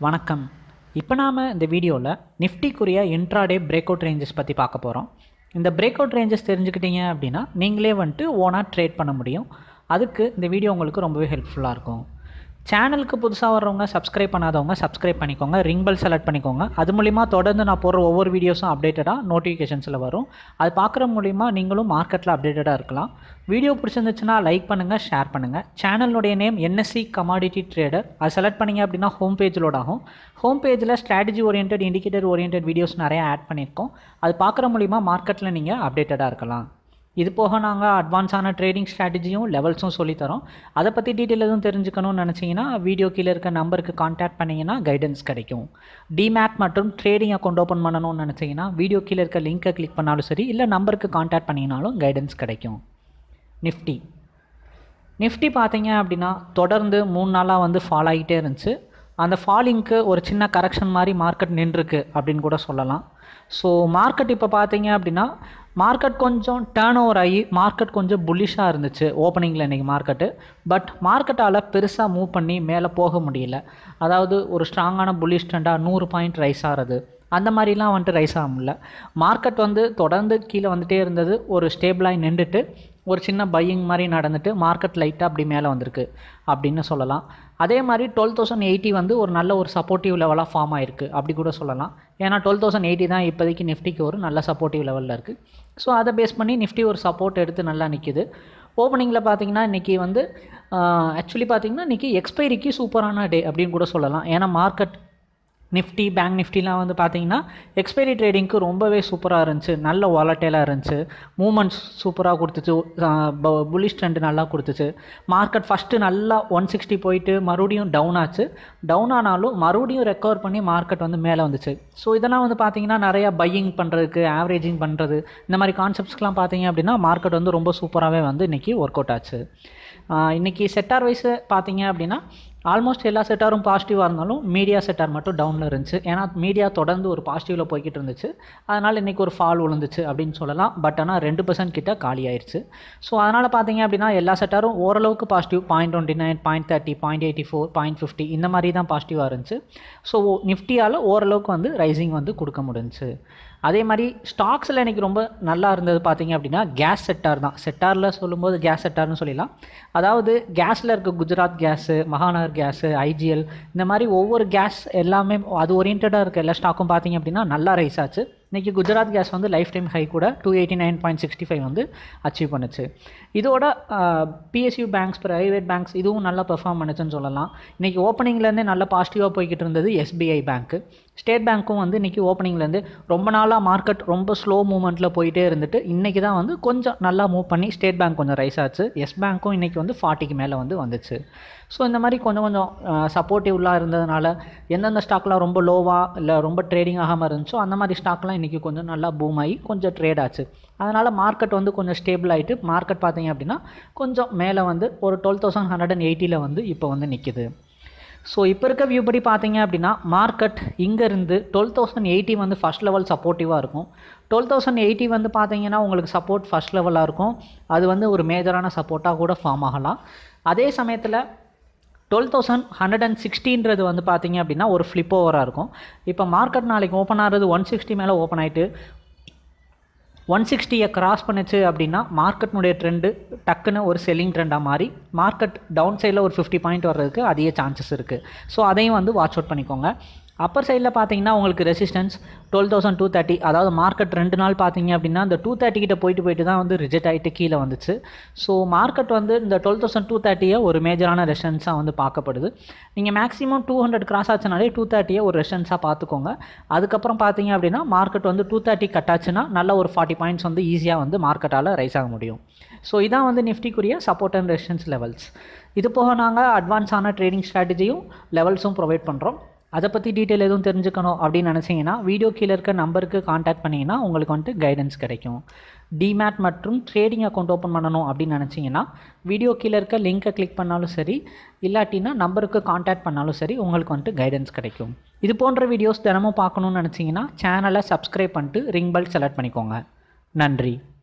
வணக்கம் இப்போ நாம் இந்த வீடியோவில் நிஃப்டிக்குரிய இன்ட்ராடே பிரேக் அவுட் ரேஞ்சஸ் பற்றி பார்க்க போகிறோம் இந்த பிரேக் அவுட் ரேஞ்சஸ் தெரிஞ்சுக்கிட்டீங்க அப்படின்னா நீங்களே வந்துட்டு ஓனாக ட்ரேட் பண்ண முடியும் அதுக்கு இந்த வீடியோ உங்களுக்கு ரொம்பவே ஹெல்ப்ஃபுல்லாக இருக்கும் சேனலுக்கு புதுசாக வர்றவங்க சப்ஸ்கிரைப் பண்ணாதவங்க சப்ஸ்கிரைப் பண்ணிக்கோங்க ரிங் பெல் செலக்ட் பண்ணிக்கோங்க அது மூலிமா தொடர்ந்து நான் போடுற ஒவ்வொரு வீடியோஸும் அப்டேட்டடாக நோட்டிஃபிகேஷன்ஸில் வரும் அது பார்க்குற மூலிமா நீங்களும் மார்க்கெட்டில் அப்டேட்டடாக இருக்கலாம் வீடியோ பிடிச்சிருந்துச்சுன்னா லைக் பண்ணுங்கள் ஷேர் பண்ணுங்கள் சேனலுடைய நேம் என்எஸ்சி கமாடிட்டி ட்ரேடர் அது செலக்ட் பண்ணிங்க அப்படின்னா ஹோம் பேஜ் லோட் ஆகும் ஹோம் பேஜில் strategy orient indicator orient videos நிறைய ஆட் பண்ணியிருக்கோம் அது பார்க்குற மூலிமா மார்க்கெட்டில் நீங்கள் அப்டேட்டடாக இருக்கலாம் இது போக நாங்கள் அட்வான்ஸான ட்ரேடிங் ஸ்ட்ராட்டஜியும் லெவல்ஸும் சொல்லித்தரோம் அதை பற்றி டீட்டெயில் எதுவும் தெரிஞ்சுக்கணும்னு நினச்சிங்கன்னா வீடியோ கீழே இருக்க நம்பருக்கு காண்டாக்ட் பண்ணிங்கன்னா கைடன்ஸ் கிடைக்கும் டிமேட் மற்றும் ட்ரேடிங் அக்கௌண்ட் ஓப்பன் பண்ணணும்னு நினச்சிங்கன்னா வீடியோ கீழே இருக்க லிங்க்கை கிளிக் பண்ணாலும் சரி இல்லை நம்பருக்கு காண்டாக்ட் பண்ணிங்கனாலும் கைடன்ஸ் கிடைக்கும் நிஃப்டி நிஃப்டி பார்த்தீங்க அப்படின்னா தொடர்ந்து மூணு நாளாக வந்து ஃபால் ஆகிட்டே இருந்துச்சு அந்த ஃபாலிங்க்கு ஒரு சின்ன கரெக்ஷன் மாதிரி மார்க்கெட் நின்றுருக்கு அப்படின்னு கூட சொல்லலாம் ஸோ மார்க்கெட் இப்போ பார்த்தீங்க அப்படின்னா மார்க்கெட் கொஞ்சம் டேர்ன் ஓவர் ஆகி மார்க்கெட் கொஞ்சம் புல்லிஷாக இருந்துச்சு ஓப்பனிங்கில் இன்றைக்கி மார்க்கெட்டு பட் மார்க்கெட்டால் பெருசாக மூவ் பண்ணி மேலே போக முடியல அதாவது ஒரு ஸ்ட்ராங்கான புல்லிஷ் ட்ரெண்டாக நூறு பாயிண்ட் ரைஸ் ஆகிறது அந்த மாதிரிலாம் வந்துட்டு ரைஸ் ஆக முடியல மார்க்கெட் வந்து தொடர்ந்து கீழே வந்துட்டே இருந்தது ஒரு ஸ்டேபிளாகி நின்றுட்டு ஒரு சின்ன பையிங் மாதிரி நடந்துட்டு மார்க்கெட் லைட்டாக அப்படி மேலே வந்திருக்கு அப்படின்னு சொல்லலாம் அதே மாதிரி டுவெல் தௌசண்ட் எயிட்டி வந்து ஒரு நல்ல ஒரு சப்போர்ட்டிவ் லெவலாக ஃபார்ம் ஆயிருக்கு அப்படி கூட சொல்லலாம் ஏன்னா டுவெல் தௌசண்ட் எயிட்டி தான் இப்போதைக்கு நிஃப்டிக்கு ஒரு நல்ல சப்போர்ட்டிவ் லெவலில் இருக்குது ஸோ அதை பேஸ் பண்ணி நிஃப்டி ஒரு சப்போர்ட் எடுத்து நல்லா நிற்கிது ஓப்பனிங்கில் பார்த்தீங்கன்னா இன்றைக்கி வந்து ஆக்சுவலி பார்த்தீங்கன்னா இன்றைக்கி எக்ஸ்பைரிக்கு சூப்பரான டே அப்படின்னு கூட சொல்லலாம் ஏன்னா மார்க்கெட் நிஃப்டி பேங்க் நிஃப்டிலாம் வந்து பார்த்தீங்கன்னா எக்ஸ்பைரி ட்ரேடிங்க்கு ரொம்பவே சூப்பராக இருந்துச்சு நல்ல வாலட்டைலாக இருந்துச்சு மூமெண்ட்ஸ் சூப்பராக கொடுத்துச்சு புல்லிஷ் ட்ரெண்ட் நல்லா கொடுத்துச்சு மார்க்கெட் ஃபஸ்ட்டு நல்லா ஒன் சிக்ஸ்டி போயிட்டு மறுபடியும் டவுன் ஆச்சு டவுன் ஆனாலும் மறுபடியும் ரெக்கவர் பண்ணி மார்க்கெட் வந்து மேலே வந்துச்சு ஸோ இதெல்லாம் வந்து பார்த்தீங்கன்னா நிறையா பையிங் பண்ணுறதுக்கு ஆவரேஜிங் பண்ணுறது இந்த மாதிரி கான்செப்ட்ஸ்லாம் பார்த்தீங்க அப்படின்னா மார்க்கெட் வந்து ரொம்ப சூப்பராகவே வந்து இன்றைக்கி ஒர்க் அவுட் ஆச்சு இன்றைக்கி செட்டார் வைஸ் பார்த்தீங்க அப்படின்னா ஆல்மோஸ்ட் எல்லா செட்டாரும் பாசிட்டிவாக இருந்தாலும் மீடியா செட்டார் மட்டும் டவுனில் இருந்துச்சு ஏன்னா மீடியா தொடர்ந்து ஒரு பாசிட்டிவில் போய்கிட்டு இருந்துச்சு அதனால் இன்றைக்கி ஒரு ஃபால் விழுந்துச்சு அப்படின்னு சொல்லலாம் பட் ஆனால் ரெண்டு பர்சன்ட் கிட்ட காலி ஆயிடுச்சு ஸோ அதனால் பார்த்தீங்க அப்படின்னா எல்லா செட்டாரும் ஓரளவுக்கு positive point twenty nine point thirty point eighty four point fifty இந்த மாதிரி தான் பாசிட்டிவாக இருந்துச்சு ஸோ நிஃப்டியால் ஓரளவுக்கு வந்து ரைசிங் வந்து கொடுக்க முடிஞ்சுச்சு அதே மாதிரி ஸ்டாக்ஸில் இன்றைக்கி ரொம்ப நல்லா இருந்தது பார்த்தீங்க அப்படின்னா கேஸ் செட்டார் தான் செட்டாரில் சொல்லும்போது கேஸ் செட்டார்னு சொல்லிடலாம் அதாவது கேஸில் இருக்க Gujarat gas Mahanagar gas IGL இந்த மாதிரி ஒவ்வொரு கேஸ் எல்லாமே அது ஓரியன்டாக இருக்க எல்லா ஸ்டாக்கும் பார்த்தீங்க அப்படின்னா நல்லா ரைஸ் ஆச்சு இன்றைக்கி குஜராத் கேஸ் வந்து லைஃப் டைம் ஹை கூட two eighty nine point sixty five வந்து அச்சீவ் பண்ணுச்சு இதோட பிஎஸ்யூ பேங்க்ஸ் ப்ரைவேட் பேங்க்ஸ் இதுவும் நல்லா பெர்ஃபார்ம் பண்ணுச்சுன்னு சொல்லலாம் இன்றைக்கி ஓப்பனிங்லேருந்தே நல்ல பாசிட்டிவாக போய்கிட்டு இருந்தது எஸ்பிஐ பேங்க்கு ஸ்டேட் பேங்க்கும் வந்து இன்றைக்கி ஓப்பனிங்லேருந்து ரொம்ப நாளாக மார்க்கெட் ரொம்ப ஸ்லோ மூவ்மெண்ட்டில் போயிட்டே இருந்துட்டு இன்றைக்கி தான் வந்து கொஞ்சம் நல்லா மூவ் பண்ணி ஸ்டேட் பேங்க் கொஞ்சம் ரைஸ் ஆச்சு எஸ் பேங்க்கும் இன்றைக்கி வந்து ஃபார்ட்டிக்கு மேலே வந்து வந்துச்சு ஸோ இந்த மாதிரி கொஞ்சம் கொஞ்சம் சப்போர்ட்டிவ்லாம் இருந்ததுனால எந்தெந்த ஸ்டாக்லாம் ரொம்ப லோவாக இல்லை ரொம்ப ட்ரேடிங் ஆகாமல் இருந்துச்சோ அந்த மாதிரி ஸ்டாக்லாம் இன்றைக்கி கொஞ்சம் நல்லா பூம் ஆகி கொஞ்சம் ட்ரேட் ஆச்சு அதனால் மார்க்கெட் வந்து கொஞ்சம் ஸ்டேபிள் ஆகிட்டு மார்க்கெட் பார்த்தீங்க அப்படின்னா கொஞ்சம் மேலே வந்து ஒரு டுவெல் தௌசண்ட் ஹண்ட்ரட் அண்ட் எயிட்டியில் வந்து இப்போ வந்து நிற்கிது ஸோ இப்போ இருக்க வியூ படி பார்த்தீங்க அப்படின்னா மார்க்கெட் இங்கேருந்து டுவெல் தௌசண்ட் எயிட்டி வந்து ஃபஸ்ட் லெவல் சப்போர்ட்டிவாக இருக்கும் டுவெல் தௌசண்ட் எயிட்டி வந்து பார்த்தீங்கன்னா உங்களுக்கு சப்போர்ட் ஃபஸ்ட் லெவலாக இருக்கும் அது வந்து ஒரு மேஜரான சப்போர்ட்டாக கூட ஃபார்ம் ஆகலாம் அதே சமயத்தில் டுவெல் தௌசண்ட் ஹண்ட்ரட் அண்ட் சிக்ஸ்டின்றது வந்து பார்த்தீங்க அப்படின்னா ஒரு ஃப்ளிப் ஓவராக இருக்கும் இப்போ மார்க்கெட் நாளைக்கு ஓப்பன் ஆகிறது ஒன் சிக்ஸ்டி மேலே ஓப்பன் ஆகிட்டு ஒன் சிக்ஸ்டியை கிராஸ் பண்ணுச்சு அப்படின்னா மார்க்கெட்னுடைய ட்ரெண்டு டக்குன்னு ஒரு செல்லிங் ட்ரெண்டாக மாறி மார்க்கெட் டவுன் சைடில் ஒரு ஃபிஃப்டி பாயிண்ட் வர்றதுக்கு அதிக சான்சஸ் இருக்குது ஸோ அதையும் வந்து வாட்ச் அவுட் பண்ணிக்கோங்க அப்பர் சைடில் பார்த்தீங்கன்னா உங்களுக்கு resistance twelve thousand two thirty அதாவது மார்க்கெட் ரெண்டு நாள் பார்த்தீங்க அப்படின்னா இந்த டூ தேர்ட்டி கிட்ட போயிட்டு போயிட்டு தான் வந்து ரிஜெக்ட் ஆகிட்டு கீழே வந்துச்சு ஸோ மார்க்கெட் வந்து இந்த டுவெல் தௌசண்ட் டூ தேர்ட்டியை ஒரு மேஜரான ரெசிஸ்டன்ஸாக வந்து பார்க்கப்படுது நீங்கள் மேக்ஸிமம் டூ ஹண்ட்ரட் கிராஸ் ஆச்சுனாலே டூ தேர்ட்டியை ஒரு ரெசிஸ்டன்ஸாக பார்த்துக்கோங்க அதுக்கப்புறம் பார்த்தீங்க அப்படின்னா மார்க்கெட் வந்து டூ தேர்ட்டி கட் ஆச்சுன்னா நல்ல ஒரு ஃபார்ட்டி பாயிண்ட்ஸ் வந்து ஈஸியாக வந்து மார்க்கெட்டால் ரைஸ் ஆக முடியும் ஸோ இதான் வந்து நிஃப்டிக்குரிய சப்போர்ட் அண்ட் ரெசிஸ்டன்ஸ் லெவல்ஸ் இது போக நாங்கள் அட்வான்ஸான ட்ரேடிங் ஸ்ட்ராட்டஜியும் லெவல்ஸும் ப்ரொவைட் பண்ணுறோம் அதை பற்றி டீட்டெயில் எதுவும் தெரிஞ்சுக்கணும் அப்படின்னு நினச்சிங்கன்னா வீடியோ கீழே இருக்க நம்பருக்கு காண்டாக்ட் பண்ணிங்கன்னா உங்களுக்கு வந்துட்டு கைடன்ஸ் கிடைக்கும் டிமேட் மற்றும் ட்ரேடிங் அக்கௌண்ட் ஓப்பன் பண்ணணும் அப்படின்னு நினச்சிங்கன்னா வீடியோ கீழே இருக்க லிங்க்கை கிளிக் பண்ணாலும் சரி இல்லாட்டினா நம்பருக்கு காண்டாக்ட் பண்ணாலும் சரி உங்களுக்கு வந்துட்டு கைடன்ஸ் கிடைக்கும் இது போன்ற வீடியோஸ் தினமும் பார்க்கணுன்னு நினச்சிங்கன்னா சேனலை சப்ஸ்கிரைப் பண்ணிட்டு ரிங் பெல் செலக்ட் பண்ணிக்கோங்க நன்றி